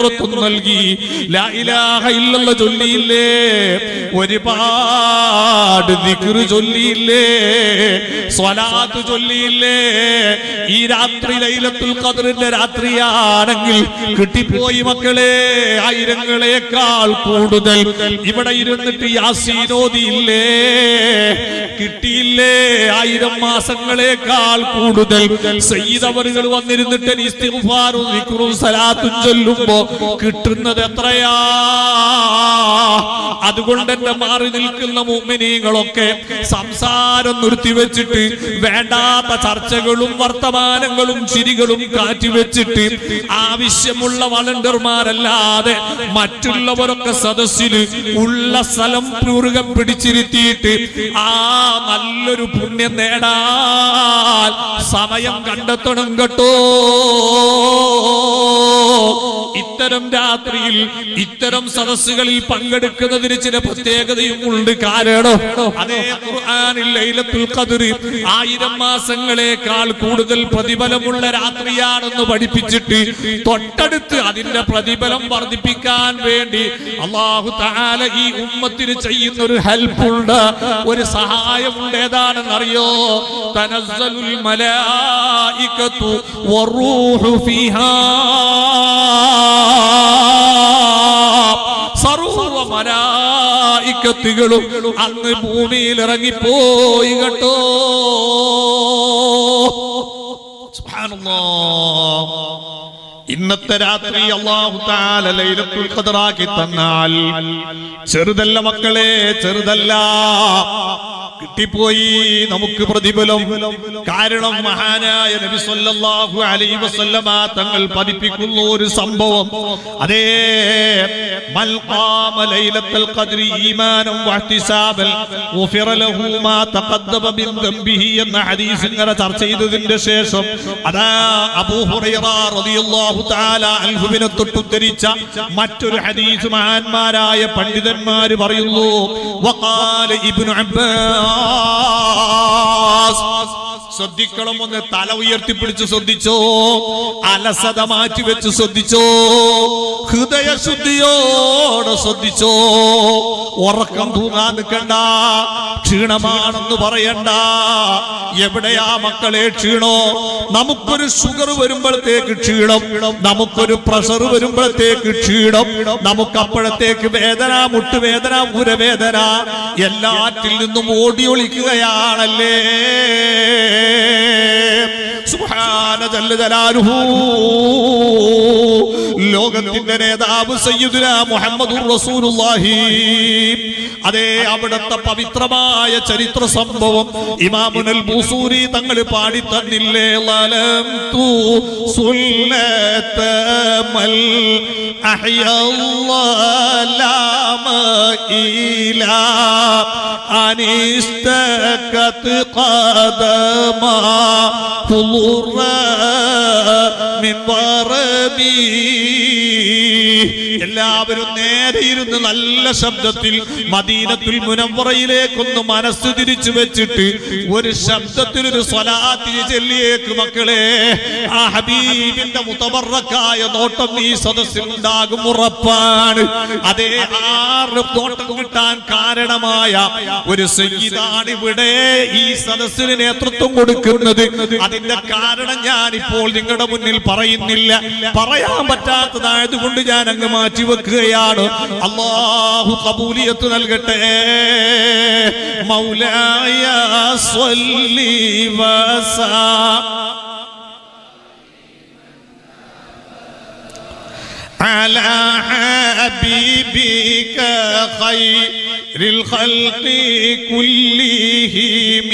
നേതൃത്വം നൽകി ലാ ഇലാഹ ഇല്ലല്ല ചൊല്ലിയില്ലേ ഒരുപാട് ദിക്റ് ചൊല്ലിയില്ലേ സ്വലാത്ത് ചൊല്ലിയില്ലേ ഈ രാത്രി ലൈലത്തുൽ ഖദറിന്റെ രാത്രിയാണെങ്കിൽ കിട്ടിപ്പോയി മക്കളെ ആയിരങ്ങളെക്കാൾ കൂടുതൽ ഇവിടെ ഇരുന്നിട്ട് യാസീനോദിയില്ലേ കിട്ടിയില്ലേ ആയിരം മാസങ്ങളെക്കാൾ കൂടുതൽ സയ്യിദവറുകൾ വന്നിരുന്നിട്ട് ഇസ്തിഗ്ഫാറും ദിക്റും സലാത്തും ചൊല്ലുമ്പോ കിട്ടുന്നത് എത്രയാ അതുകൊണ്ട് തന്നെ മാറി നിൽക്കുന്ന മുമ്മിനീങ്ങളൊക്കെ സംസാരം നിർത്തിവെച്ചിട്ട് വേണ്ടാത്ത ചർച്ചകളും വർത്തമാനങ്ങളും ചിരികളും കാറ്റിവെച്ചിട്ട് ആവശ്യമുള്ള വളണ്ടിയർമാരല്ലാതെ മറ്റുള്ളവരൊക്കെ സദസ്സിൽ ഉള്ള സ്ഥലം പൂർഗം പിടിച്ചിരുത്തിയിട്ട് ആ നല്ലൊരു പുണ്യം നേടാൻ സമയം കണ്ടെത്തണം കേട്ടോ ഇത്തരം രാത്രിയിൽ ഇത്തരം സദസ്സുകളിൽ പങ്കെടുക്കുന്നതിന് ചില പ്രത്യേകതയും ഉണ്ട് കാരണം അതേ ഖുർആനിൽ ലൈലത്തുൽ ഖദ്ർ ആയിരം മാസങ്ങളെക്കാൾ കൂടുതൽ പ്രതിഫലമുള്ള രാത്രിയാണെന്ന് പഠിപ്പിച്ചിട്ട് തൊട്ടടുത്ത് അതിന്റെ പ്രതിഫലം വർദ്ധിപ്പിക്കാൻ വേണ്ടി അള്ളാഹു താല ഈ ഉമ്മത്തിന് ചെയ്യുന്ന ഒരു ഹെൽപ്പ് ഉണ്ട് ഒരു സഹായമുണ്ട് ഏതാണെന്നറിയോ തനസ്സലുൽ മലായികത്തു വറൂഹു ഫീഹാ സർവ മലായിക്കത്തുകളും അന്ന് ഭൂമിയിൽ ഇറങ്ങിപ്പോയി കേട്ടോ സുബ്ഹാനല്ലാഹ്. ഇന്നത്തെ രാത്രി അള്ളാഹു താല ലൈലത്തുൽ ഖദറാക്കി തന്നാൽ ചെറുതല്ല മക്കളെ ചെറുതല്ല കിട്ടിപ്പോയി നമുക്ക് പ്രതിഫലം കാരണം മഹാനായ നബി സല്ലല്ലാഹു അലൈഹി വസല്ലമ തങ്ങൾ പതിപ്പിക്കുന്ന ഒരു സംഭവം അതേ മൽ ഖാമ ലൈലത്തുൽ ഖദ്രി ഈമാനം വഹ്തിസാബൻ ഗുഫിറ ലഹു മാ തഖദ്ദമ മിൻ ദംബിഹി എന്ന ഹദീസ് ഇങ്ങനെ ചർച്ച ചെയ്തതിന്റെ ശേഷം അതാ അബൂ ഹുറൈറ റളിയല്ലാഹു തആല അൻഹുവിനെ തൊട്ടുദ്ധരിച്ച മറ്റൊരു ഹദീസ് മഹാന്മാരായ പണ്ഡിതന്മാര് പറയുന്നു വഖാല ഇബ്നു അബ്ബാസ് ശ്രദ്ധിക്കണം ഒന്ന് തല ഉയർത്തിപ്പിടിച്ച് ശ്രദ്ധിച്ചോ അലസത മാറ്റി വെച്ച് ശ്രദ്ധിച്ചോ ഹൃദയശുദ്ധിയോടെ ശ്രദ്ധിച്ചോ ഉറക്കം തൂങ്ങാൻ നിൽക്കണ്ട ക്ഷീണമാണെന്ന് പറയണ്ട എവിടെയാ മക്കളെ ക്ഷീണോ നമുക്കൊരു ഷുഗർ വരുമ്പോഴത്തേക്ക് ക്ഷീണം നമുക്കൊരു പ്രഷർ വരുമ്പോഴത്തേക്ക് ക്ഷീണം നമുക്ക് അപ്പോഴത്തേക്ക് വേദന മുട്ടുവേദന ഉരവേദന എല്ലാറ്റിൽ നിന്നും ഓടി ഒളിക്കുകയാണല്ലേ സുബ്ഹാന ജല്ല ജലാലുഹു ലോകത്തിന്റെ നേതാവ് സയ്യിദുന മുഹമ്മദുർ റസൂലുള്ളാഹി അതേ അവിടുത്തെ പവിത്രമായ ചരിത്ര സംഭവം ഇമാമുനൽ ബൂസൂരി തങ്ങൾ പാടി തന്നില്ലേ ലലം തൂ സുല്ലത്തമൽ അഹ്യല്ലാമ ഇലാ അനിസ്തകത്ത് قدما فضر من ضربي എല്ലാവരും നേരെ ഇരുന്ന് നല്ല ശബ്ദത്തിൽ മദീനത്തുൽ മുനവറയിലേക്കൊന്ന് മനസ്സ് തിരിച്ചു വെച്ചിട്ട് ഒരു ശബ്ദത്തിൽ ഒരു സ്വലാത്തിന് ചെല്ലിയേക്ക് മക്കളെ ആ ഹബീബിന്റെ മുതബറക്കായ നോട്ടം ഈ സദസ്സിൽ ഉണ്ടാകും ഉറപ്പാണ് അതേ ആറ് നോട്ടം കിട്ടാൻ കാരണമായ ഒരു സംഗീതാണ് ഇവിടെ ഈ സദസ്സിന് നേതൃത്വം കൊടുക്കുന്നത് അതിന്റെ കാരണം ഞാൻ ഇപ്പോൾ നിങ്ങളുടെ മുന്നിൽ പറയുന്നില്ല പറയാൻ പറ്റാത്തതായതുകൊണ്ട് ഞാൻ അങ്ങ് മാറ്റി വെക്കുകയാണ് അള്ളാഹു കബൂലിയത്ത് നൽകട്ടെ മൗലായ സ്വല്ലി വസാ على حبيبك خير الخلق كلهم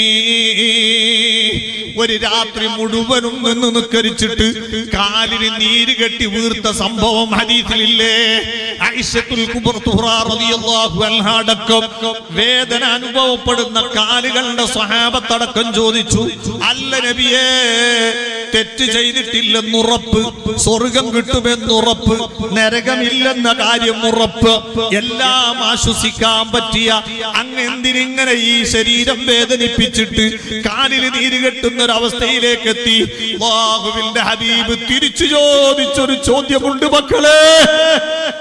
ഒരു രാത്രി മുഴുവനും നിന്ന് നിക്കരിച്ചിട്ട് കാലിന് നീര് കെട്ടി വീർത്ത സംഭവം ഹദീസിലില്ലേ ഐഷത്തുൽ കുബർ തുഹ്റ റളിയല്ലാഹു അൻഹ അടക്കം വേദന അനുഭവപ്പെടുന്ന കാലുകളുടെ സ്വഹാബത്തടക്കം ചോദിച്ചു അല്ല നബിയേ തെറ്റ് ചെയ്തിട്ടില്ലെന്നുറപ്പ് സ്വർഗം കിട്ടുമെന്നുറപ്പ് നരകമില്ലെന്ന കാര്യം ഉറപ്പ് എല്ലാം ആശ്വസിക്കാൻ പറ്റിയ അങ്ങ് എന്തിനിങ്ങനെ ഈ ശരീരം വേദനിപ്പിച്ചിട്ട് കാലിൽ നീര് കെട്ടുന്ന ഒരു അവസ്ഥയിലേക്ക് എത്തി അല്ലാഹുവിന്റെ ഹബീബ് തിരിച്ചു ചോദിച്ചൊരു ചോദ്യമുണ്ട് മക്കളെ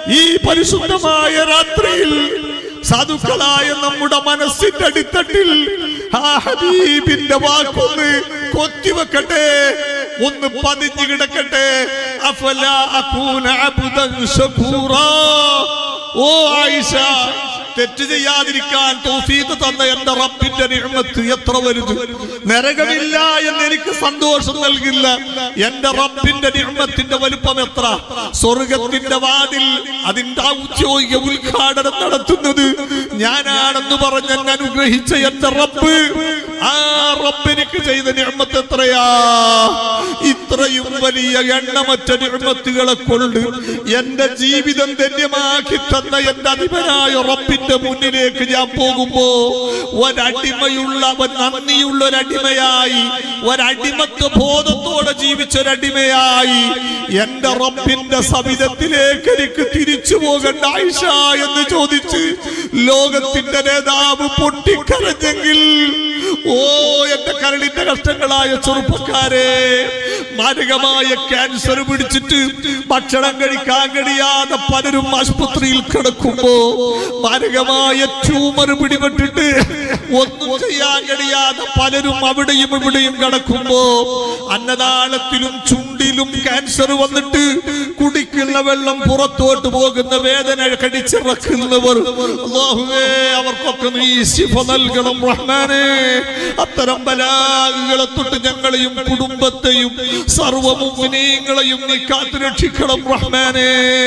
ഈ പരിശുദ്ധമായ രാത്രിയിൽ സാധുക്കളായ നമ്മുടെ മനസ്സിന്റെ അടിത്തട്ടിൽ ആ ഹബീബിന്റെ വാക്കൊന്ന് കൊത്തിവെക്കട്ടെ ഒന്ന് പതിഞ്ഞു കിടക്കട്ടെ അഫല അകൂന അബ്ദൻ ശകൂറാ ഓ ആയിഷ തെറ്റ് ചെയ്യാതിരിക്കാൻ തൗഫീഖ് തന്ന എന്റെ റബ്ബിന്റെ നിഅമത്ത് എത്ര വലുത് നരകമില്ല എന്ന് എനിക്ക് സന്തോഷം നൽകില്ല എന്റെ റബ്ബിന്റെ നിഅമത്തിന്റെ വലുപ്പം എത്ര സ്വർഗത്തിന്റെ വാതിൽ അതിന്റെ ഔദ്യോഗിക ഉദ്ഘാടനം നടത്തുന്നത് ഞാനാണെന്ന് പറഞ്ഞ് എന്നെ അനുഗ്രഹിച്ച എന്റെ റബ്ബ് ആ റബ്ബ് എനിക്ക് ചെയ്ത നിഅമത്ത് എത്രയാ ഇത്രയും വലിയ എണ്ണമറ്റ നിഅമത്തുകളെ കൊണ്ട് എന്റെ ജീവിതം ധന്യമാക്കി തന്ന എന്റെ അധിപനായ റബ്ബിന്റെ മുന്നിലേക്ക് ഞാൻ പോകുമ്പോ ഒരടിമയുള്ള ഒരു നന്ദിയുള്ള ഒരടിമയായി ഒരടിമത്വ ബോധത്തോടെ ജീവിച്ച ഒരടിമയായി എന്റെ റബ്ബിന്റെ സവിധത്തിലേക്ക് എനിക്ക് തിരിച്ചു പോകേണ്ട ആയിഷ എന്ന് ചോദിച്ച് ലോകത്തിന്റെ നേതാവ് പൊട്ടിക്കരഞ്ഞെങ്കിൽ ഓ എന്റെ കരളിന്റെ കഷ്ടങ്ങളായ ചെറുപ്പക്കാരെ മാരകമായ ക്യാൻസർ പിടിച്ചിട്ട് ഭക്ഷണം കഴിക്കാൻ കഴിയാതെ പലരും ആശുപത്രിയിൽ കിടക്കുമ്പോ മാരകമായ ട്യൂമർ പിടിപെട്ടിട്ട് ഒന്നും ചെയ്യാൻ കഴിയാതെ പലരും അവിടെയും ഇവിടെയും കിടക്കുമ്പോ അന്നദാനത്തിലും ചുണ്ടിലും ക്യാൻസർ വന്നിട്ട് കുടിക്കുന്ന വെള്ളം പുറത്തോട്ട് പോകുന്ന വേദന കടിച്ചിറക്കുന്നവർ അല്ലാഹുവേ അവർക്കൊക്കെ നീ ശിഫ നൽകണം റഹ്മാനേ അത്തരം ബലാകളെ തൊട്ട് ഞങ്ങളെയും കുടുംബത്തെയും സർവമുഗ്നീങ്ങളെയും നീ കാത്തു രക്ഷിക്കണം റഹ്മാനേ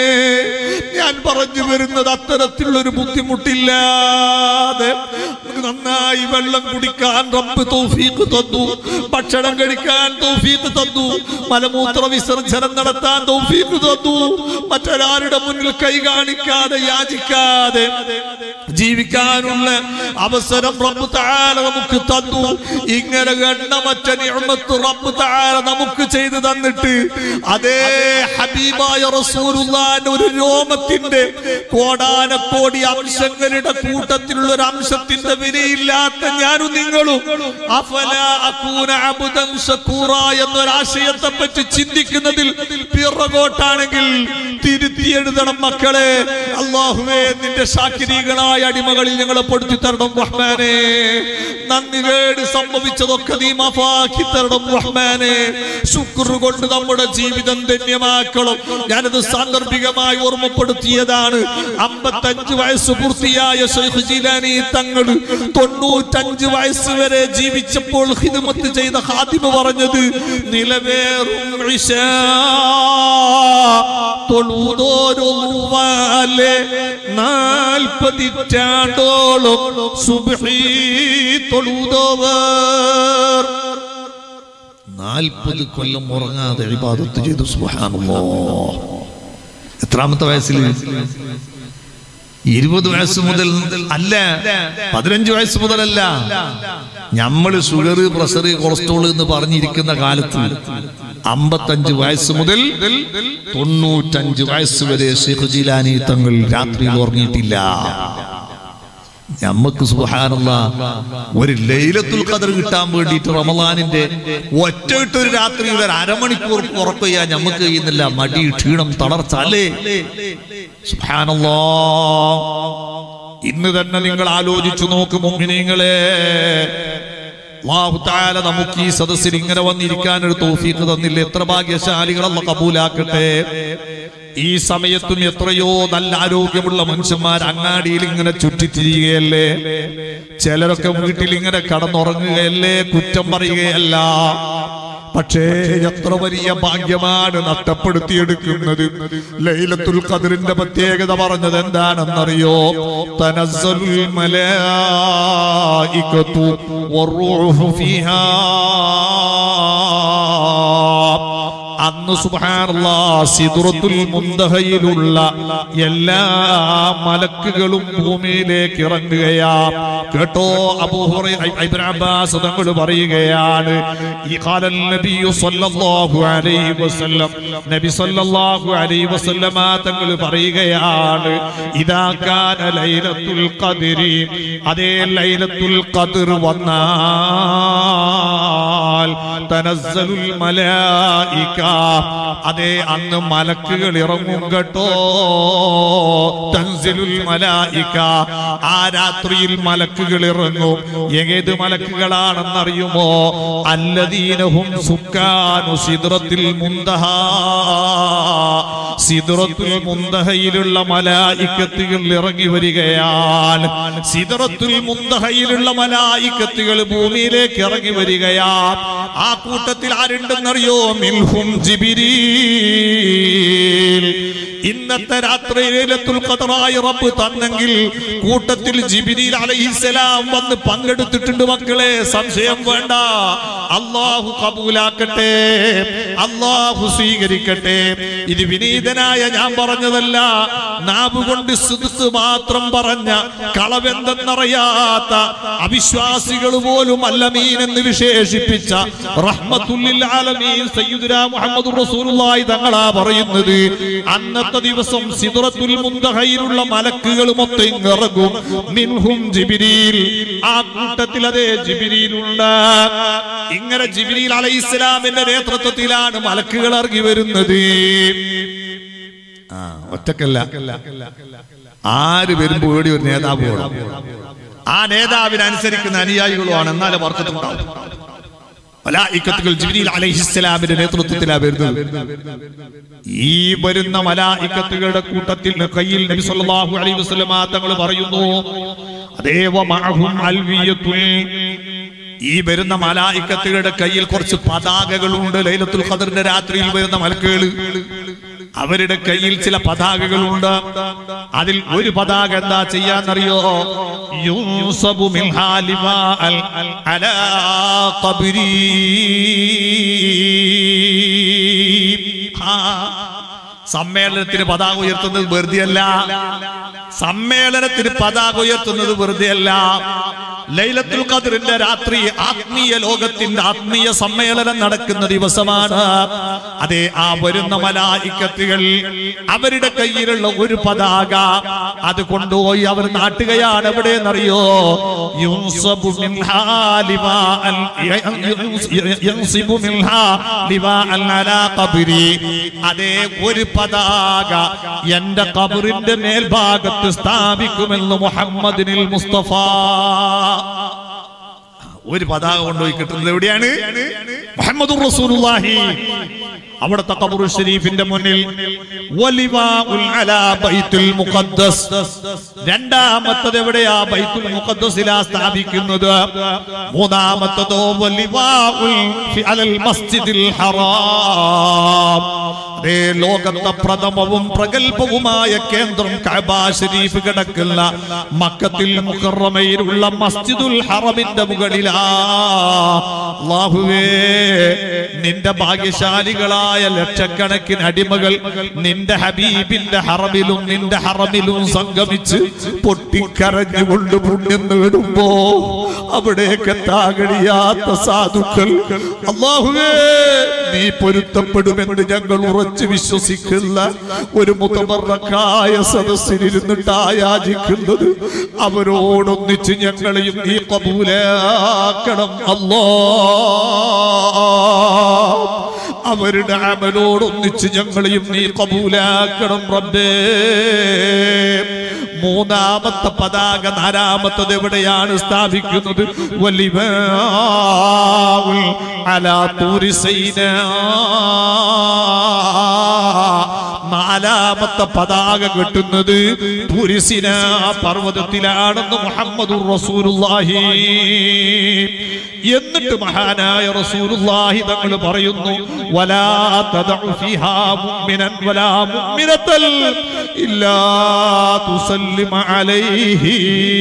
ഞാൻ പറഞ്ഞു വരുന്നത് അത്തരത്തിലുള്ള ഒരു ബുദ്ധിമുട്ടില്ലാതെ നന്നായി വെള്ളം കുടിക്കാൻ റബ്ബ് തൗഫീഖ് തന്നു ഭക്ഷണം കഴിക്കാൻ തൗഫീഖ് തന്നു മലമൂത്ര വിസർജനം നടത്താൻ തൗഫീഖ് തന്നു മറ്റൊരാളുടെ മുന്നിൽ കൈ കാണിക്കാതെ യാചിക്കാതെ ജീവിക്കാനുള്ള അവസരം റബ്ബ് താല നമുക്ക് തന്നു ഇങ്ങനെ ഗണ്ണമറ്റ നിഅമത്ത് റബ്ബ് താല നമുക്ക് ചെയ്തു തന്നിട്ട് അതേ ഹബീബായ റസൂലുള്ളാന്റെ ഒരു രോമത്തിന്റെ കോടാനക്കോടി അംശങ്ങളുടെ കൂട്ടത്തിലുള്ള ഒരു അംശത്തിന്റെ വിലയില്ലാത്ത ഞാനും നിങ്ങളും അഫല അകൂന അബ്ദൻ ശകൂറ എന്നൊരാശയത്തെ പറ്റി ചിന്തിക്കുന്നതിൽ പിറകോട്ടാണെങ്കിൽ തിരുത്തി എഴുതണം മക്കളെ അള്ളാഹുവേ നിന്റെ ശാക്കിരികളായ അടിമകളിൽ ഞങ്ങളെ പെടുത്തി തരണം റഹ്മാനെ നന്ദി കേട് സംഭവിച്ചതൊക്കെ നീ മാഫാക്കി തരണം റഹ്മാനെ ശുക്ർ കൊണ്ട് നമ്മുടെ ജീവിതം ധന്യമാക്കണം ഞാനത് സാന്ദർഭികമായി ഓർമ്മപ്പെടുത്തിയതാണ് അമ്പത്തഞ്ച് വയസ്സ് പൂർത്തിയായ ശൈഖ് ജീലാനി തങ്ങൾ തൊണ്ണൂറ്റഞ്ച് വയസ്സ് വരെ ജീവിച്ചപ്പോൾ ഹിദ്മത്ത് ചെയ്ത ഹാദിമ പറഞ്ഞത് നിലവേറും ഇശാ തൊഴുതോരുവാലെ നാൽപ്പതിറ്റാണ്ടോളം സുബ്ഹി തൊഴുതോവർ നാൽപ്പത് കൊല്ലം ഉറങ്ങാതെ ഇബാദത്ത് ചെയ്തു സുബ്ഹാനല്ലോ എത്രാമത്തെ വയസ്സിൽ ഇരുപത് വയസ്സ് മുതൽ അല്ല പതിനഞ്ച് വയസ്സ് മുതലല്ല നമ്മള് ഷുഗർ പ്രഷർ കൊളസ്ട്രോൾ എന്ന് പറഞ്ഞിരിക്കുന്ന കാലത്ത് അമ്പത്തഞ്ച് വയസ്സ് മുതൽ തൊണ്ണൂറ്റഞ്ച് വയസ്സ് വരെ ഷെയ്ഖ് ജിലാനി തങ്ങൾ രാത്രിയിൽ ഉറങ്ങിയിട്ടില്ല നമ്മക്ക് സുഹാനുള്ള ഒരു ലൈലത്തുൽ ഖദർ കിട്ടാൻ വേണ്ടിയിട്ട് റമദാനിന്റെ ഒറ്റയിട്ട് ഒരു രാത്രിയിൽ ഒരു അരമണിക്കൂർ ഉറക്കം ചെയ്യാൻ നമുക്ക് കഴിയുന്നില്ല മടി ക്ഷീണം തളർച്ച അല്ലേ സുബ്ഹാനല്ലാ ഇന്ന് തന്നെ നിങ്ങൾ ആലോചിച്ചു നോക്കും മുങ്ങിനീങ്ങളെ അല്ലാഹു തആല നമുക്ക് ഈ സദസ്സിൽ ഇങ്ങനെ വന്നിരിക്കാൻ ഒരു തൗഫീഖ് തന്നില്ല എത്ര ഭാഗ്യശാലികൾ അല്ല കബൂലാക്കട്ടെ ഈ സമയത്തും എത്രയോ നല്ല ആരോഗ്യമുള്ള മനുഷ്യന്മാർ അങ്ങാടിയിൽ ഇങ്ങനെ ചുറ്റിത്തിരിയുകയല്ലേ ചിലരൊക്കെ വീട്ടിൽ ഇങ്ങനെ കടന്നുറങ്ങുകയല്ലേ കുറ്റം പറയുകയല്ല പക്ഷേ എത്ര വലിയ ഭാഗ്യമാണ് നഷ്ടപ്പെടുത്തിയെടുക്കുന്നത് ലൈലത്തുൽ ഖദറിന്റെ പ്രത്യേകത പറഞ്ഞത് എന്താണെന്നറിയോ തനസ്സലുൽ മലായികത്തു വറൂഹു ഫീഹാ അന്ന് സുബ്ഹാനല്ലാ സിദ്റത്തുൽ മുന്തഹയിലുള്ള എല്ലാ മലക്കുകളും ഭൂമിയിലേക്ക് ഇറങ്ങുകയാ കേട്ടോ അബൂ ഹുറൈറ ഇബ്നു അബ്ബാസ് തങ്ങൾ പറയുകയാണ് ഈ ഖാലൽ നബി സല്ലല്ലാഹു അലൈഹി വസല്ലം നബി സല്ലല്ലാഹു അലൈഹി വസല്ലമ തങ്ങൾ പറയുകയാണ് ഇദാ കാന ലൈലത്തുൽ ഖദ്രി അതേ ലൈലത്തുൽ ഖദ്ർ വന്നാൽ തനസ്സലുൽ മലായിക അതെ അന്ന് മലക്കുകൾ ഇറങ്ങും കേട്ടോ തൻസിലുൽ മലായിക ആ രാത്രിയിൽ മലക്കുകൾ ഇറങ്ങും ഏത് മലക്കുകളാണെന്നറിയുമോ അല്ലദീനഹും സുക്കാനു സിദ്റത്തിൽ മുന്തഹ സിദ്റത്തുൽ മുന്തഹയിലുള്ള മലായിക്കത്തുകൾ ഇറങ്ങി വരികയാണ് സിദ്റത്തുൽ മുന്തഹയിലുള്ള മലായിക്കത്തുകൾ ഭൂമിയിലേക്ക് ഇറങ്ങി വരികയാ ആ കൂട്ടത്തിൽ ആരുണ്ടെന്നറിയോ മിൽഹും ജിബിരീൽ ഇന്നത്തെ രാത്രി ലൈലത്തുൽ ഖദറായി റബ്ബ് തന്നെങ്കിൽ കൂട്ടത്തിൽ ജിബിരിൽ അലൈഹിസ്സലാം വന്ന് പങ്കെടുത്തിട്ടുണ്ട് മക്കളെ സംശയം വേണ്ട അള്ളാഹു കബൂലാക്കട്ടെ അള്ളാഹു സ്വീകരിക്കട്ടെ ഇത് വിനീതനായ ഞാൻ പറഞ്ഞതല്ല നാവ് കൊണ്ട് സുദുസ് മാത്രം പറഞ്ഞ കളവെന്തെന്നറിയാത്ത അവിശ്വാസികൾ പോലും അല്ലമീൻ എന്ന് വിശേഷിപ്പിച്ച റഹ്മത്തുല്ലിൽ ആലമീൻ സയ്യിദുനാ മുഹമ്മദ് റസൂലുള്ളാഹി തങ്ങളാ പറയുന്നത് അന്നത്തെ ദിവസം സിദ്റത്തുൽ മുന്തഹയിലുള്ള മലക്കുകൾ മൊത്തം ഇറങ്ങും മിൻഹും ജിബിരിൽ ആ കൂട്ടത്തിൽ അതേ ജിബിരിയിലുണ്ട് ഇങ്ങനെ ജിബിരിൽ അലൈഹിസ്സലാമിന്റെ നേതൃത്വത്തിലാണ് മലക്കുകൾ ഇറങ്ങി വരുന്നത് ആ ഒറ്റക്കല്ല ആര് വരുമ്പോ ഓടി ഒരു നേതാവ് വേണം ആ നേതാവിനനുസരിക്കുന്ന അനുയായികളുമാണ് എന്നാലും വർക്കത്തുണ്ടാവും മലായിക്കത്തുകൾ ജിബ്രീൽ അലൈഹിസ്സലാമിന്റെ നേതൃത്വത്തിലാ വരുന്നത് ഈ വരുന്ന മലായിക്കത്തുകളുടെ കൂട്ടത്തിൽ കയ്യിൽ നബി സല്ലല്ലാഹു അലൈഹി വസല്ലമ തങ്ങൾ പറയുന്നു അതേവ മഅഹും അൽവിയത്തുൽ ഈ വരുന്ന മലായിക്കത്തുകളുടെ കയ്യിൽ കുറച്ച് പതാകകളുണ്ട് ലൈലത്തുൽ ഖദറിന്റെ രാത്രിയിൽ വരുന്ന മലക്കുകൾ അവരുടെ കയ്യിൽ ചില പതാകകളുണ്ട് അതിൽ ഒരു പതാക എന്താ ചെയ്യാന്നറിയോ യൂസബു മിൻഹാ ലിവാഅൽ അലാ ഖബ്രീ ഹാ. സമ്മേളനത്തിന് പതാക ഉയർത്തുന്നത് വെറുതെയല്ല സമ്മേളനത്തിന് പതാക ഉയർത്തുന്നത് വെറുതെയല്ല ലൈലത്തുൽ ഖദറിന്റെ രാത്രി ആത്മീയ ലോകത്തിന്റെ ആത്മീയ സമ്മേളനം നടക്കുന്ന ദിവസമാണ് അതെ ആ വരുന്ന മലായിക്കത്തുകൾ അവരുടെ കയ്യിലുള്ള ഒരു പതാക അത് കൊണ്ടുപോയി അവർ നാട്ടുകയാണ് എവിടെയെന്നറിയോ യുൻസബു മിൻഹാ ലിവാഅൻ യൻസിബു മിൻഹാ ലിവാഅൻ അലാ ഖബ്രി അതേ ഒരു പതാക എന്റെ കബറിന്റെ മേൽഭാഗത്ത് സ്ഥാപിക്കുമെന്ന് മുഹമ്മദിനിൽ മുസ്തഫ ഒരു പതാക കൊണ്ടുപോയി കിട്ടുന്നത് എവിടെയാണ് മുഹമ്മദ് റസൂലുള്ളാഹി അവിടുത്തെ ഖബറു ഷരീഫിന്റെ മുന്നിൽ വലിവാഉൽ അലാ ബൈത്തുൽ മുഖദ്ദസ് രണ്ടാമത്തത് എവിടെയാ ബൈത്തുൽ മുഖദ്ദസിലാ സ്ഥാപിക്കുന്നത് മൂന്നാമത്തതോ വലിവാഉൽ ഫി അലൽ മസ്ജിദിൽ ഹറാം അതേ ലോകത്തെ പ്രഥമവും പ്രഗത്ഭവുമായ കേന്ദ്രം കഅബ ഷരീഫ് കിടക്കുന്ന മക്കത്തിൽ മുക്കറമയിലുള്ള മസ്ജിദുൽ ഹറമിന്റെ മുകളിലാ അല്ലാഹുവേ നിന്റെ ഭാഗ്യശാലികളായ ലക്ഷക്കണക്കിന് അടിമകൾ നിന്റെ ഹബീബിന്റെ ഹറമിലും നിന്റെ ഹറമിലും സംഗമിച്ച് പൊട്ടിക്കരഞ്ഞുകൊണ്ട് പുണ്യം നേടുമ്പോ അവിടേക്ക് എത്താൻ കഴിയാത്ത സാധുക്കൾ അള്ളാഹുവേ നീ പൊരുത്തപ്പെടുമെന്ന് ഞങ്ങൾ ഉറച്ചു വിശ്വസിക്കുന്ന ഒരു മുതമറക്കായ സദസ്സിലിരുന്നിട്ട് ആയാചിക്കുന്നത് അവരോടൊന്നിച്ച് ഞങ്ങളെയും നീ കബൂലാക്കണം അല്ലോ അവരുടെ അമലോടൊന്നിച്ച് ഞങ്ങളെയും നീ കബൂലാക്കണം റബ്ബേ മൂന്നാമത്തെ പതാക നാലാമത്തത് എവിടെയാണ് സ്ഥാപിക്കുന്നത് വലിവാഉൽ അലാ തൂരി സൈനാ. നാലാമത്തെ പതാക കെട്ടുന്നത് തുരിസിന പർവ്വതത്തിലാണെന്ന് മുഹമ്മദ് റസൂലുള്ളാഹി എന്നിട്ട് മഹാനായ റസൂലുള്ളാഹി തങ്ങൾ പറയുന്നു വലാ തദഉ ഫിഹാ മുഅ്മിനൻ വലാ മുഅ്മിനത്തൽ ഇല്ലാ തുസല്ലിമ അലൈഹി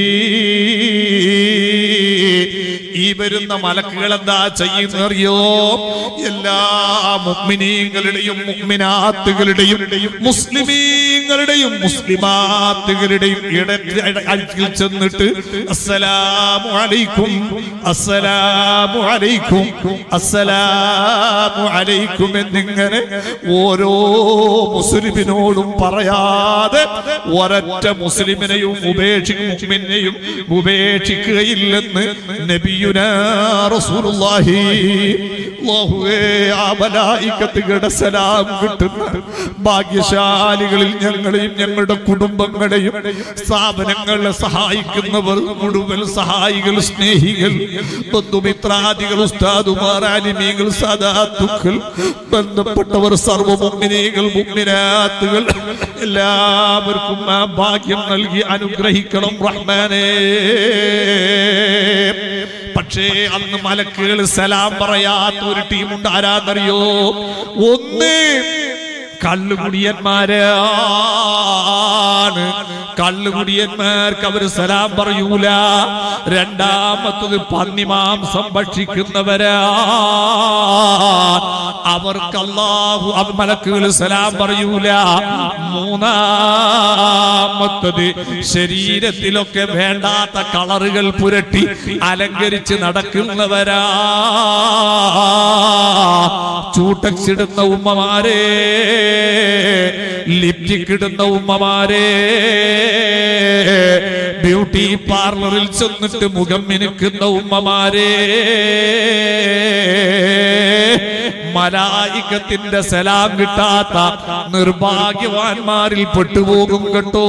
ഈ വരുന്ന മലക്കുകൾ എന്താ ചെയ്യുന്നറിയോ എല്ലാ മുഗ്മിനീങ്ങളുടെയും മുഗ്മിനാത്തുകളുടെയും മുസ്ലിമീങ്ങളുടെയും മുസ്ലിമുകളുടെയും മുസ്ലിമാത്തുകളുടെയും ഇടയ്ക്ക് ചെന്നിട്ട് അസ്സലാമു അലൈക്കും അസ്സലാമു അലൈക്കും അസ്സലാമു അലൈക്കും എന്നിങ്ങനെ ഓരോ മുസ്ലിമിനോടും പറയാതെ ഒരൊറ്റ മുസ്ലിമിനെയും ഉപേക്ഷിക്കും മുസ്ലിമിനെയും ഉപേക്ഷിക്കുകയില്ലെന്ന് നബിയുനാ റസൂലുള്ളാഹി അല്ലാഹുവേ ആ മലായിക്കത്തുകളുടെ സലാം കിട്ടുന്ന ഭാഗ്യശാലികളിൽ ഞങ്ങളെയും ഞങ്ങളുടെ കുടുംബങ്ങളെയും സ്ഥാപനങ്ങളെ സഹായിക്കുന്നവർ മുഴുവൻ സഹായികൾ സ്നേഹികൾ ബന്ധുമിത്രാദികൾ ഉസ്താദുമാർ ആലിമീകൾ സദാത്തുക്കൾ ബന്ധപ്പെട്ടവർ സർവ്വ മുഗ്മിനീകൾ മുഗ്മിനാത്തുകൾ എല്ലാവർക്കും ആ ഭാഗ്യം നൽകി അനുഗ്രഹിക്കണം റഹ്മാനേ പക്ഷേ അന്ന് മലക്കുകൾ സലാം പറയാത്ത ഒരു ടീമുണ്ട് ആരാന്നറിയോ ഒന്ന് കള്ളുകുടിയന്മാരാണ് കള്ളുകുടിയന്മാർക്ക് അവർ സലാം പറയൂല രണ്ടാമത്തത് പന്നിമാംസം ഭക്ഷിക്കുന്നവരാ അവർക്ക് അള്ളാഹു അവർ മലക്കുകൾ സലാം പറയൂല മൂന്നാമത്തത് ശരീരത്തിലൊക്കെ വേണ്ടാത്ത കളറുകൾ പുരട്ടി അലങ്കരിച്ച് നടക്കുന്നവരാ ചൂട്ടക്സ് ഇടുന്ന ഉമ്മമാരെ ലിപ്റ്റിക് ഇടുന്ന ഉമ്മമാരെ ബ്യൂട്ടി പാർലറിൽ ചെന്നിട്ട് മുഖം മിനുക്കുന്ന ഉമ്മമാരെ മലായിക്കത്തിന്റെ സലാം കിട്ടാത്ത നിർഭാഗ്യവാന്മാരിൽ പെട്ടുപോകും കേട്ടോ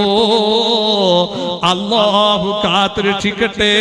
അള്ളാഹു കാത്തുരക്ഷിക്കട്ടെ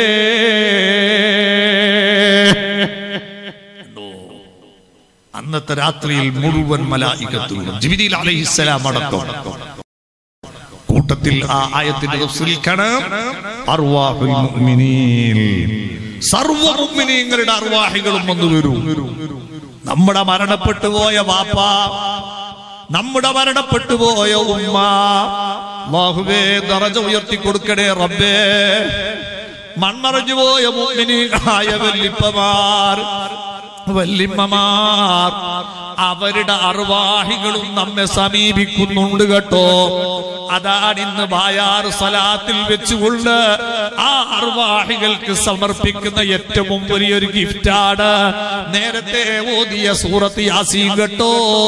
അന്നത്തെ രാത്രിയിൽ മുഴുവൻ മലായികത്തുകളും ജിബിദിൽ അലഹിസ്സലാം അടക്കം കൂട്ടത്തിൽ ആ ആയത്തിന്റെ തഫ്സീറിൽ കാണാം അർവാഹുൽ മുഅ്മിനീൻ സർവ്വ മുഅ്മിനീങ്ങളുടെ അർവാഹികളും വന്നു വരും നമ്മുടെ മരണപ്പെട്ടു പോയ വാപ്പ നമ്മുടെ മരണപ്പെട്ടു പോയ ഉമ്മ അല്ലാഹുവേ ദറജ ഉയർത്തി കൊടുക്കണേ റബ്ബേ മൺമറഞ്ഞു പോയ മുഅ്മിനീങ്ങളായ വല്ലിപ്പമാർ വല്ലിമ്മമാർ അവരുടെ അർവാഹികളും നമ്മെ സമീപിക്കുന്നുണ്ട് കേട്ടോ അതാണ് ഇന്ന് ബായാർ സലാത്തിൽ വെച്ചുകൊണ്ട് ആ അർവാഹികൾക്ക് സമർപ്പിക്കുന്ന ഏറ്റവും വലിയൊരു ഗിഫ്റ്റാണ് നേരത്തെ ഓതിയ സൂറത്ത് യാസീൻ കേട്ടോ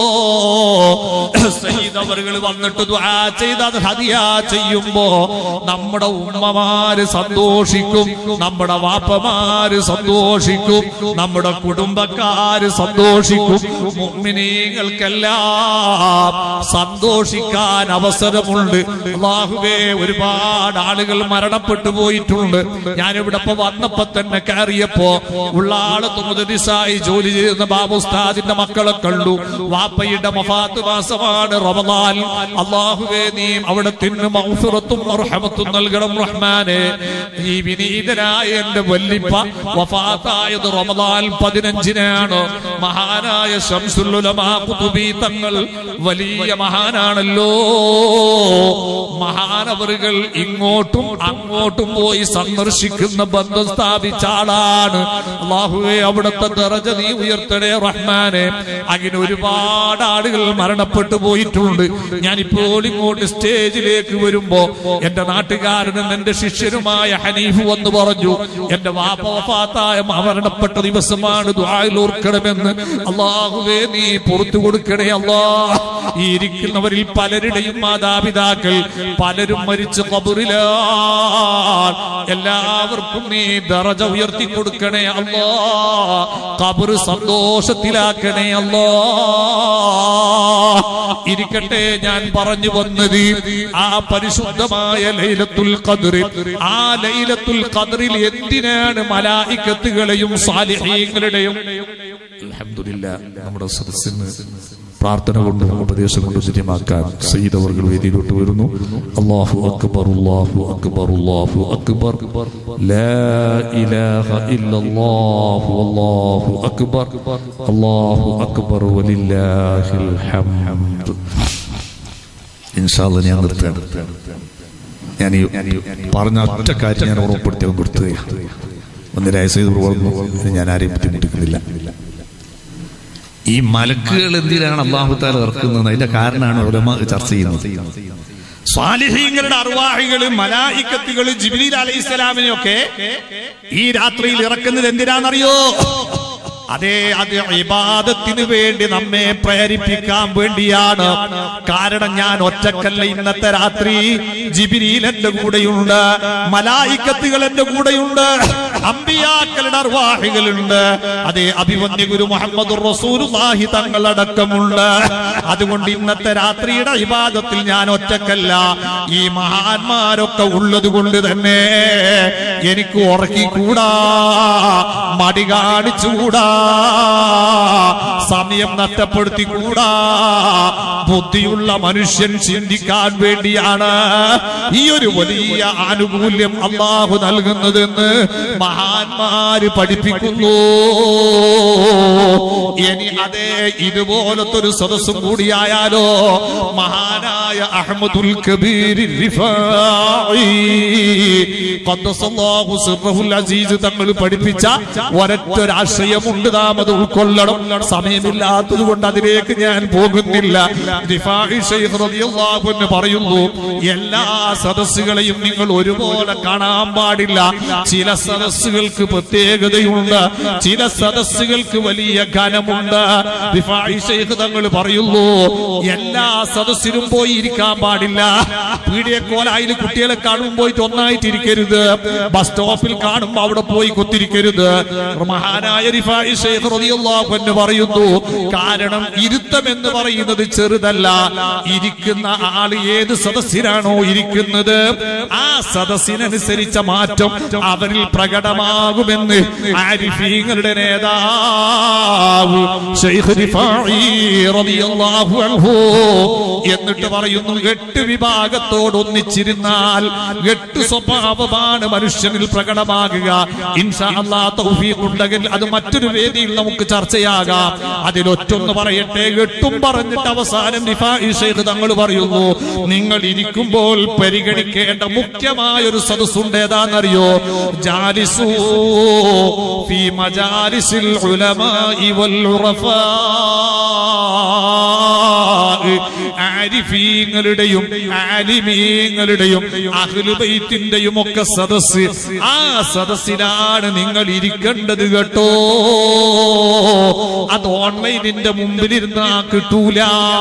സയ്യിദവറുകൾ വന്നിട്ട് ദുആ ചെയ്ത് അത് ഹദിയ ചെയ്യുമ്പോ നമ്മുടെ ഉമ്മമാര് സന്തോഷിക്കും നമ്മുടെ വാപ്പമാര് സന്തോഷിക്കും നമ്മുടെ കുടുംബക്കാര് സന്തോഷിക്കും മുഅ്മിനീങ്ങൾക്കെല്ലാം സന്തോഷിക്കാൻ അവസരമുണ്ട് അള്ളാഹുവേ ഒരുപാട് ആളുകൾ മരണപ്പെട്ടു പോയിട്ടുണ്ട് ഞാനിവിടെ ഇപ്പൊ വന്നപ്പോ തന്നെ കയറിയപ്പോ ഉള്ള ആള് തുമുദരിസായി ജോലി ചെയ്യുന്ന ബാബുസ്താദിന്റെ മക്കളെ കണ്ടു വാപ്പയുടെ മഫാത്ത് മാസമാണ് റമദാൻ അള്ളാഹുവേ നീ അവിടെ തിന്നു മൗഫിറത്തും റഹമത്തും നൽകണം റഹ്മാനെ ഈ വിനീതനായ എന്റെ വല്ലിപ്പ വഫാത്തായത് റമദാൻ പതിനഞ്ചിനാണ് മഹാനായ ശംസുലുലമാ കുതുബി തങ്ങൾ വലിയ മഹാനാണല്ലോ മഹാനവറുകൾ ഇങ്ങോട്ടും അങ്ങോട്ടും പോയി സന്ദർശിക്കുന്ന ബന്ധം സ്ഥാപിച്ച ആളാണ് അള്ളാഹുവെ അവിടുത്തെ ദറജ നീ ഉയർത്തണേ റഹ്മാനെ അങ്ങനെ ഒരുപാട് ആളുകൾ മരണപ്പെട്ടു പോയിട്ടുണ്ട് ഞാനിപ്പോൾ ഇങ്ങോട്ട് സ്റ്റേജിലേക്ക് വരുമ്പോ എന്റെ നാട്ടുകാരനും എന്റെ ശിഷ്യനുമായ ഹനീഫ് വന്ന് പറഞ്ഞു എന്റെ വാപ്പ വഫാത്തായ മരണപ്പെട്ട ദിവസമാണ് ദുആയിൽ ഓർക്കണമെന്ന് അള്ളാഹുവേ നീ പുറത്തു കൊടുക്കണേ അല്ലാ ഈ ഇരിക്കുന്നവരിൽ പലരുടെയും മാതാപിതാക്കൾ പലരും മരിച്ച് കബറിലാണ് എല്ലാവർക്കും നീ ദറജ ഉയർത്തി കൊടുക്കണേ അല്ലാ കബർ സന്തോഷത്തിലാക്കണേ അല്ലാ ഇരിക്കട്ടെ ഞാൻ പറഞ്ഞു വന്നത് ആ പരിശുദ്ധമായ ലൈലത്തുൽ ഖദ്ർ ആ ലൈലത്തുൽ ഖദ്റിൽ എന്തിനാണ് മലായിക്കത്തുകളെയും സാലിഹീങ്ങളുടെയും അൽഹംദുലില്ലാ നമ്മുടെ സദസ്സിന് പ്രാർത്ഥന കൊണ്ടും ഉപദേശം കൊണ്ടും ശരിയാക്കാൻ സയ്യിദ് അവർ വേദിയിലോട്ട് വരുന്നു അല്ലാഹു അക്ബർ അല്ലാഹു അക്ബർ അല്ലാഹു അക്ബർ ലാ ഇലാഹ ഇല്ലല്ലാഹു അല്ലാഹു അക്ബർ അല്ലാഹു അക്ബർ വലില്ലാഹിൽ ഹംദ് ഇൻഷാ അല്ലാഹ് ഞാൻ നിർത്തുകയാണ് ഞാൻ ഈ പറഞ്ഞ ഒറ്റ കാര്യം ഞാൻ ഓർമ്മപ്പെടുത്തി നിർത്തുകയാണ് ഒന്നിരായ സൈദ് വളർന്നു ഞാൻ ആരെയും ബുദ്ധിമുട്ടിക്കുന്നില്ല ഈ മലക്കുകൾ എന്തിനാണ് അള്ളാഹുത്താൽ ഇറക്കുന്നത് അതിന്റെ കാരണമാണ് ഉലമ ചർച്ച ചെയ്യുന്നത് സ്വാലിഹീങ്ങളുടെ അർവാഹികള് മലായിക്കത്തുകള് ജിബിലി അലൈഹി സ്വലാമിനെയൊക്കെ ഈ രാത്രിയിൽ ഇറക്കുന്നത് എന്തിനാണെന്നറിയോ അതെ അത് ഇബാദത്തിന് വേണ്ടി നമ്മെ പ്രേരിപ്പിക്കാൻ വേണ്ടിയാണ് കാരണം ഞാൻ ഒറ്റക്കല്ല ഇന്നത്തെ രാത്രി ജിബിരിയിൽ എന്റെ കൂടെയുണ്ട് മലായിക്കത്തുകൾ എന്റെ കൂടെയുണ്ട് അമ്പിയാക്കളുടെ അർവാഹികളുണ്ട് അതേ അഭിമന്യ ഗുരു മുഹമ്മദ് റസൂലുള്ളാഹി തങ്ങളടക്കമുണ്ട് അതുകൊണ്ട് ഇന്നത്തെ രാത്രിയുടെ ഇബാദത്തിൽ ഞാൻ ഒറ്റക്കല്ല ഈ മഹാന്മാരൊക്കെ ഉള്ളത് കൊണ്ട് തന്നെ എനിക്ക് ഉറക്കിക്കൂടാ മടി കാണിച്ചുകൂടാ സമയം നഷ്ടപ്പെടുത്തിക്കൂടാ ബുദ്ധിയുള്ള മനുഷ്യൻ ചിന്തിക്കാൻ വേണ്ടിയാണ് ഈ ഒരു വലിയ ആനുകൂല്യം അള്ളാഹു നൽകുന്നതെന്ന് മഹാന്മാര് പഠിപ്പിക്കുന്നു ഇനി അതേ ഇതുപോലത്തെ ഒരു സദസ്സും കൂടിയായാലോ മഹാനായ അഹമ്മദുൽ കബീർ റിഫായി ഖദ്ദസല്ലാഹു സിർറഹുൽ അസീസ് തങ്ങൾ പഠിപ്പിച്ച ഒരൊറ്റൊരാശയമുണ്ട് നാം അത് ഉൾക്കൊള്ളണം സമയമില്ലാത്തത് കൊണ്ട് അതിലേക്ക് ഞാൻ പോകുന്നില്ല റിഫായി ശൈഖ് റളിയല്ലാഹു അൻഹു പറയുന്നു എല്ലാ സദസ്സുകളെയും നിങ്ങൾ ഒരുപോലെ കാണാൻ പാടില്ല ചില സദസ്സുകൾക്ക് പ്രത്യേകതയുണ്ട് ചില സദസ്സുകൾക്ക് വലിയ ഘനമുണ്ട് റിഫായി ശൈഖ് തങ്ങൾ പറയുന്നു എല്ലാ സദസ്സിലും പോയി ഇരിക്കാൻ പാടില്ല പീഡിയ കോലായിൽ കുട്ടികളെ കാണുമ്പോൾ പോയിട്ട് ഒന്നായിട്ട് ഇരിക്കരുത് ബസ് സ്റ്റോപ്പിൽ കാണുമ്പോൾ അവിടെ പോയി കുത്തിരിക്കരുത് മഹാനായ റിഫായി ശൈഖ് റളിയല്ലാഹു അൻഹു പറയുന്നു കാരണം ഇരുത്തം എന്ന് പറയുന്നത് ചെറുതല്ല ഇരിക്കുന്ന ആള് ഏത് സദസ്സിലാണോ ഇരിക്കുന്നത് ആ സദസ്സിനനുസരിച്ച മാറ്റം അവരിൽ പ്രകടമാകുമെന്ന് ആരിഫീങ്ങളുടെ നേതാവ് ശൈഖ് റിഫായി റളിയല്ലാഹു അൻഹു എന്നിട്ട് പറയുന്നു എട്ട് വിഭാഗത്തോട് ഒന്നിച്ചിരുന്നാൽ എട്ട് സ്വഭാവമാണ് മനുഷ്യനിൽ പ്രകടമാകുക ഇൻഷാ അല്ലാഹ് തൗഫീഖ് ഉണ്ടെങ്കിൽ അത് മറ്റൊരു വേദിയിൽ നമുക്ക് ചർച്ചയാകാം അതിലൊറ്റൊന്ന് പറയട്ടെ എട്ടും പറഞ്ഞിട്ട് അവസാനം റിഫായി ശൈഖ് തങ്ങൾ പറയുന്നു നിങ്ങൾ ഇരിക്കുമ്പോൾ പരിഗണിക്കേണ്ട മുഖ്യമായ ഒരു സദസ്സുണ്ട് ഏതാണെന്നറിയോ ജാലിസൂ ഫീ മജാലിസിൽ ഉലമാഇ വൽ ഉറഫാ ആരിഫീങ്ങളുടെയും ആലിമീങ്ങളുടെയും അഹ്ലുബൈത്തിന്റെയും ഒക്കെ സദസ് ആ സദസ്സിലാണ് നിങ്ങൾ ഇരിക്കേണ്ടത് കേട്ടോ അത് ഓൺലൈനിന്റെ മുമ്പിലിരുന്നാ കിട്ടൂല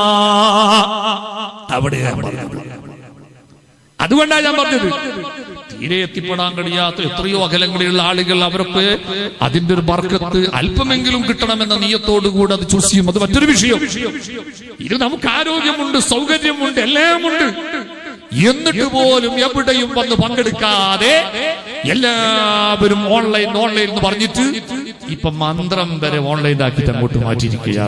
അവിടെ ഞാൻ പറഞ്ഞത് അതുകൊണ്ടാണ് ഞാൻ പറഞ്ഞത് തീരെ എത്തിപ്പെടാൻ കഴിയാത്ത എത്രയോ അകലങ്ങളിലുള്ള ആളുകൾ അവരൊക്കെ അതിന്റെ ഒരു ബർക്കത്ത് അല്പമെങ്കിലും കിട്ടണമെന്ന നീയത്തോടുകൂടി അത് ചൂസ് ചെയ്യും അത് മറ്റൊരു വിഷയം ഇത് നമുക്ക് ആരോഗ്യമുണ്ട് സൗകര്യമുണ്ട് എല്ലാമുണ്ട് എന്നിട്ട് പോലും എവിടെയും വന്ന് പങ്കെടുക്കാതെ എല്ലാവരും ഓൺലൈൻ ഓൺലൈൻ എന്ന് പറഞ്ഞിട്ട് ഇപ്പൊ മന്ത്രം വരെ ഓൺലൈൻ ആക്കിയിട്ട് അങ്ങോട്ട് മാറ്റിയിരിക്കുക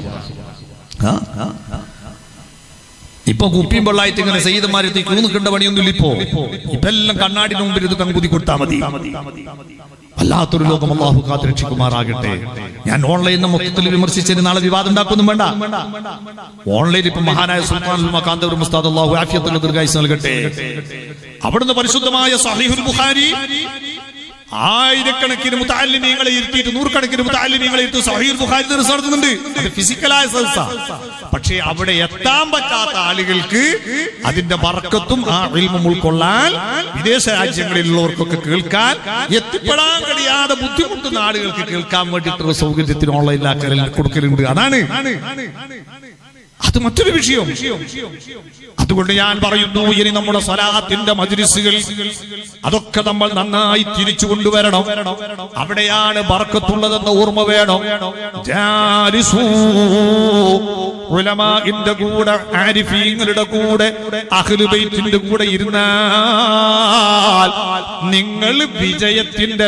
ഇപ്പൊ കുപ്പിയും വെള്ളായിട്ട് ഇങ്ങനെ സെയ്തന്മാരെത്തി ക്യൂ നിൽക്കേണ്ട പണിയൊന്നുമില്ല ഇപ്പോ ഇപ്പൊ എല്ലാം കണ്ണാടിന് മുമ്പിൽ ഇത് കങ്കുതി കൊടുത്താൽ മതി വല്ലാത്തൊരു ലോകം അള്ളാഹു കാത്ത് രക്ഷിക്കുമാറാകട്ടെ ഞാൻ ഓൺലൈനിൽ മൊത്തത്തിൽ വിമർശിച്ചതിന് നാളെ വിവാദം ഉണ്ടാക്കൊന്നും വേണ്ട ഓൺലൈനിൽ ഇപ്പൊ മഹാനായ സുൽത്താൻ കാന്തപുരം മുസ്താദ് അള്ളാഹു ആഫിയത്തുള്ള ദീർഘായുസ് നൽകട്ടെ അവിടുന്ന് പരിശുദ്ധമായ സഹീഹുൽ ബുഖാരി ആയിരക്കണക്കിന് മുത്താലിമീങ്ങളെ ഇരുത്തിയിട്ട് നൂറുകണക്കിന് മുത്താലിമീങ്ങളെ ഇരുത്തി സഹീർ ബുഖാരി ദർസ് നടത്തുന്നുണ്ട് അത് ഫിസിക്കലായ സദസ്സ പക്ഷേ അവിടെ എത്താൻ പറ്റാത്ത ആളുകൾക്ക് അതിന്റെ വർക്കത്തും ആ ഇൽമും ഉൾക്കൊള്ളാൻ വിദേശ രാജ്യങ്ങളിലുള്ളവർക്കൊക്കെ കേൾക്കാൻ എത്തിപ്പെടാൻ കഴിയാതെ ബുദ്ധിമുട്ടുന്ന ആളുകൾക്ക് കേൾക്കാൻ വേണ്ടിയിട്ടുള്ള സൗകര്യത്തിന് ഓൺലൈനിലാക്കൽ കൊടുക്കലുണ്ട് അതാണ് അത് മറ്റൊരു വിഷയം അതുകൊണ്ട് ഞാൻ പറയുന്നു ഇനി നമ്മുടെ സ്വലാത്തിന്റെ മജ്ലിസുകൾ അതൊക്കെ നമ്മൾ നന്നായി തിരിച്ചു കൊണ്ടുവരണം അവിടെയാണ് ബർക്കത്തുള്ളതെന്ന ഓർമ്മ വേണം ജാലിസൂ. ഉലമാഇന്റെ കൂടെ ആരിഫീങ്ങളുടെ കൂടെ അഹ്ലുബൈത്തിന്റെ കൂടെ ഇരുന്നാൽ നിങ്ങൾ വിജയത്തിന്റെ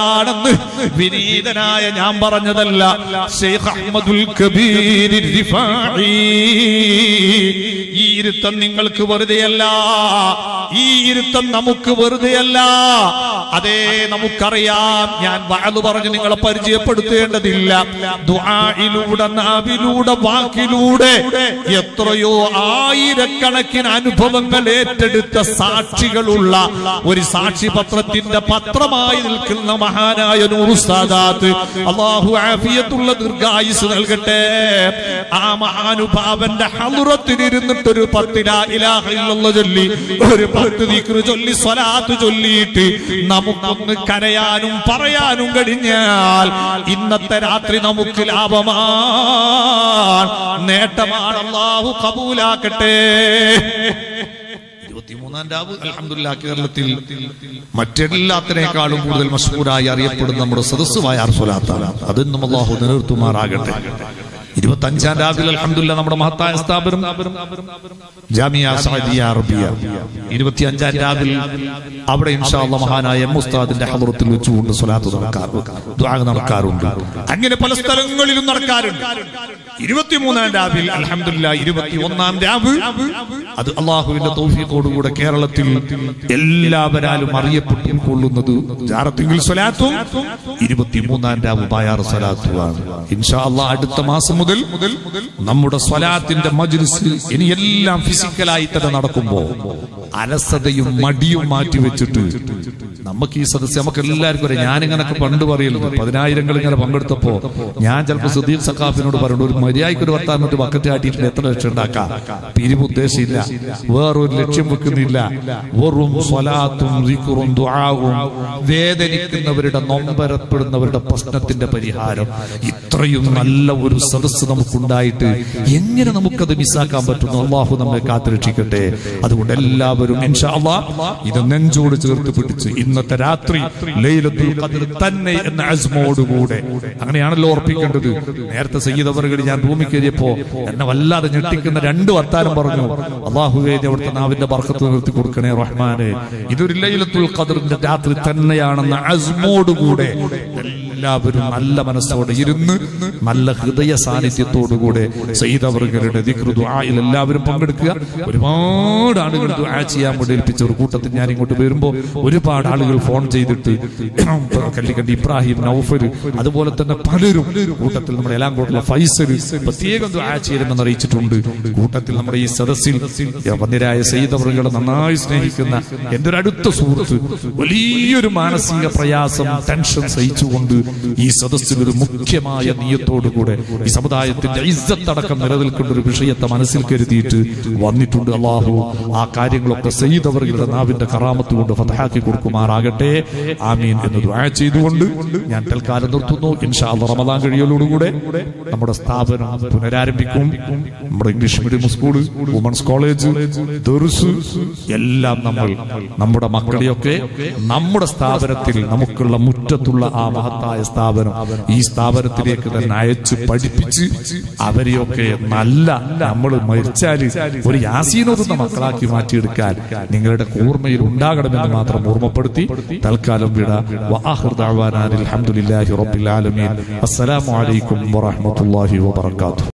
ലക്ഷണമുള്ളവരാണെന്ന് വിനീതനായ ഞാൻ പറഞ്ഞതല്ല ഷെയ്ഖ് അഹമ്മദുൽ കബീർ റിഫായി ദുആഇ. ഈ ഇരുത്തം നിങ്ങൾക്ക് വെറുതെയല്ല ഈ ഇരുത്തം നമുക്ക് വെറുതെയല്ല അതേ നമുക്കറിയാം ഞാൻ വാഴു പറഞ്ഞു നിങ്ങളെ പരിചയപ്പെടുത്തേണ്ടതില്ല ദുആയിലൂടെ നാവിലൂടെ വാക്കിലൂടെ എത്രയോ ആയിരക്കണക്കിന് അനുഭവങ്ങൾ ഏറ്റെടുത്ത സാക്ഷികളുള്ള ഒരു സാക്ഷിപത്രത്തിന്റെ പത്രമായി നിൽക്കുന്ന മഹാനായ നൂറുസാദാത്ത് അള്ളാഹു ആഫിയത്തുള്ള ദീർഘായുസ് നൽകട്ടെ ആ മഹാനുഭാവന്റെ ഹലുറത്തിലിരുന്നിട്ടൊരു പത്തില ഇലാഹ ഇല്ലല്ലാഹ് ചൊല്ലി ഒരു പത്ത് ദിക്റ് ചൊല്ലി സ്വലാത്ത് ചൊല്ലിയിട്ട് നമുക്കൊന്ന് കരയാനും പറയാനും കഴിഞ്ഞാൽ ഇന്നത്തെ രാത്രി നമുക്ക് ലാഭമാണ് നേട്ടമാണ് അള്ളാഹു കബൂലാക്കട്ടെ ഇരുപത്തിമൂന്നാം രാവ് അൽഹംദുലില്ലാ കേരളത്തിൽ മറ്റെല്ലാത്തിനേക്കാളും കൂടുതൽ മഷൂറായി അറിയപ്പെടുന്ന നമ്മുടെ സദസ്സുമായ അർസുലാത്താണ് അതെന്നും അള്ളാഹു നിലനിർത്തുമാറാകട്ടെ ഇരുപത്തി അഞ്ചാം രാവിലെ അൽഹംദുലില്ലാ നമ്മുടെ മഹത്തായ സ്ഥാപനം ജാമിയ സഅദിയ അറബിയ ഇരുപത്തി അഞ്ചാം രാവിൽ അവിടെ ഇൻഷാ അല്ലാഹ് മഹാനായ എം ഉസ്താദിന്റെ ഹദറത്തിൽ വെച്ചുകൊണ്ട് സ്വലാത്ത് നടക്കാറുണ്ട് ദുആ നടക്കാറുണ്ട് അങ്ങനെ പല സ്ഥലങ്ങളിലും നടക്കാറുണ്ട് ഇരുപത്തിമൂന്നാം രാവിൽ അൽഹംദുലില്ലാ ഇരുപത്തി ഒന്നാം രാവ് അത് അള്ളാഹുവിന്റെ തൗഫീഖോടുകൂടെ കേരളത്തിൽ എല്ലാവരാലും അറിയപ്പെട്ടു കൊള്ളുന്നത് ജാറത്തിങ്കിൽ സ്വലാത്തും ഇരുപത്തിമൂന്നാം രാവ് ബായാർ സ്വലാത്തുമാണ് ഇൻഷാ അള്ളാഹ് അടുത്ത മാസം മുതൽ നമ്മുടെ സ്വലാത്തിന്റെ മജ്ലിസ് ഇനി എല്ലാം ഫിസിക്കലായി തന്നെ നടക്കുമ്പോ അലസതയും മടിയും മാറ്റി വെച്ചിട്ട് നമുക്ക് ഈ സദസ്യം നമുക്ക് എല്ലാവർക്കും അറിയാം ഞാനിങ്ങനൊക്കെ പണ്ട് പറയുന്നത് പതിനായിരങ്ങൾ ഇങ്ങനെ പങ്കെടുത്തപ്പോ ഞാൻ ചിലപ്പോൾ സുദീപ് സഖാഫിനോട് പറഞ്ഞു ഒരു മര്യാദയ്ക്ക് ഒരു വർത്താൻ മറ്റു ബക്കറ്റ് കാട്ടിയിട്ട് എത്ര ലക്ഷം ഉണ്ടാക്കാം പിരിവ് ഉദ്ദേശമില്ല വേറൊരു ലക്ഷ്യം വെക്കുന്നില്ല വെറും സ്വലാത്തും ദിക്റും ദുആവും വേദനിക്കുന്നവരുടെ നൊമ്പരപ്പെടുന്നവരുടെ പ്രശ്നത്തിന്റെ പരിഹാരം ഇത്രയും നല്ല ഒരു സദസ്സ് നമുക്കുണ്ടായിട്ട് എങ്ങനെ നമുക്കത് മിസ്സാക്കാൻ പറ്റുന്നു അള്ളാഹു നമ്മെ കാത്തുരക്ഷിക്കട്ടെ അതുകൊണ്ട് എല്ലാവരും ഇൻഷാ അള്ളാഹ് ഇത് നെഞ്ചോട് ചേർത്ത് പിടിച്ച് ഇന്നത്തെ രാത്രി ലൈലത്തുൽ ഖദ്ർ തന്നെ എന്ന അസ്മോടുകൂടെ അങ്ങനെയാണല്ലോ ഓർപ്പിക്കേണ്ടത് നേരത്തെ സയ്യിദ് അവറുകൾ ഞാൻ റൂമിൽ കയറിയപ്പോ എന്നെ വല്ലാതെ ഞെട്ടിക്കുന്ന രണ്ട് വർത്താനം പറഞ്ഞു അള്ളാഹുവേ നീ അവിടുത്തെ നാവിന്റെ ബർക്കത്ത് നിർത്തി കൊടുക്കണേ റഹ്മാനെ ഇതൊരു ലൈലത്തുൽ ഖദറിന്റെ രാത്രി തന്നെയാണെന്ന അസ്മോടുകൂടെ എല്ലാവരും നല്ല മനസ്സോടെ ഇരുന്ന് നല്ല ഹൃദയ സാന്നിധ്യത്തോടുകൂടെ സയ്യിദവറുകളുടെ ദിക്റുദുആയിൽ എല്ലാവരും പങ്കെടുക്കുക ഒരുപാട് ആളുകൾ ദുആ ചെയ്യാൻ വേണ്ടി ഏൽപ്പിച്ച ഒരു കൂട്ടത്തിൽ ഞാൻ ഇങ്ങോട്ട് വരുമ്പോൾ ഒരുപാട് ആളുകൾ ഫോൺ ചെയ്തിട്ട് കല്ലിക്കണ്ടി ഇബ്രാഹിം നൗഫർ അതുപോലെ തന്നെ പലരും കൂട്ടത്തിൽ നമ്മുടെ എലാങ്കോട്ടുള്ള ഫൈസൽ പ്രത്യേകം ദുആ ചെയ്യണമെന്ന് അറിയിച്ചിട്ടുണ്ട് കൂട്ടത്തിൽ നമ്മുടെ ഈ സദസ്സിൽ വന്യരായ സയ്യിദവറുകളെ നന്നായി സ്നേഹിക്കുന്ന എന്റെ ഒരു അടുത്ത സുഹൃത്ത് വലിയൊരു മാനസിക പ്രയാസം ടെൻഷൻ സഹിച്ചുകൊണ്ട് ഈ സദസ്സിൽ ഒരു മുഖ്യമായ നീയത്തോടുകൂടെ ഈ സമുദായത്തിന്റെ ഇജ്ജത്തടക്കം നിലനിൽക്കുന്ന ഒരു വിഷയത്തെ മനസ്സിൽ കരുതിയിട്ട് വന്നിട്ടുണ്ട് അള്ളാഹു ആ കാര്യങ്ങളൊക്കെ സയ്യിദ് അവരുടെ നാവിന്റെ കറാമത്ത് കൊണ്ട് ഫതഹാക്കി കൊടുക്കുമാറാകട്ടെ ആമീൻ എന്ന് ദുആ ചെയ്തുകൊണ്ട് ഞാൻ തൽക്കാലം നിർത്തുന്നു ഇൻഷാ അല്ലാഹ് റമദാൻ കഴിയലോടുകൂടെ നമ്മുടെ സ്ഥാപനം പുനരാരംഭിക്കും നമ്മുടെ English medium school women's college ദർസ് എല്ലാം നമ്മൾ നമ്മുടെ മക്കളെയൊക്കെ നമ്മുടെ സ്ഥാപനത്തിൽ നമുക്കുള്ള മുറ്റത്തുള്ള ആ മഹത്തായ സ്ഥാപനം ഈ സ്ഥാപനത്തിലേക്ക് തന്നെ അയച്ച് പഠിപ്പിച്ച് അവരെയൊക്കെ നല്ല നമ്മൾ മരിച്ചാല് ഒരു യാസീനോതുന്ന മക്കളാക്കി മാറ്റിയെടുക്കാൻ നിങ്ങളുടെ കൂർമ്മയിൽ ഉണ്ടാകണമെന്ന് മാത്രം ഓർമ്മപ്പെടുത്തി തൽക്കാലം വിട വആഖിർ ദഅവാനാ അൽഹംദുലില്ലാഹി റബ്ബിൽ ആലമീൻ അസ്സലാമു അലൈക്കും വറഹ്മത്തുള്ളാഹി വബറകാതുഹു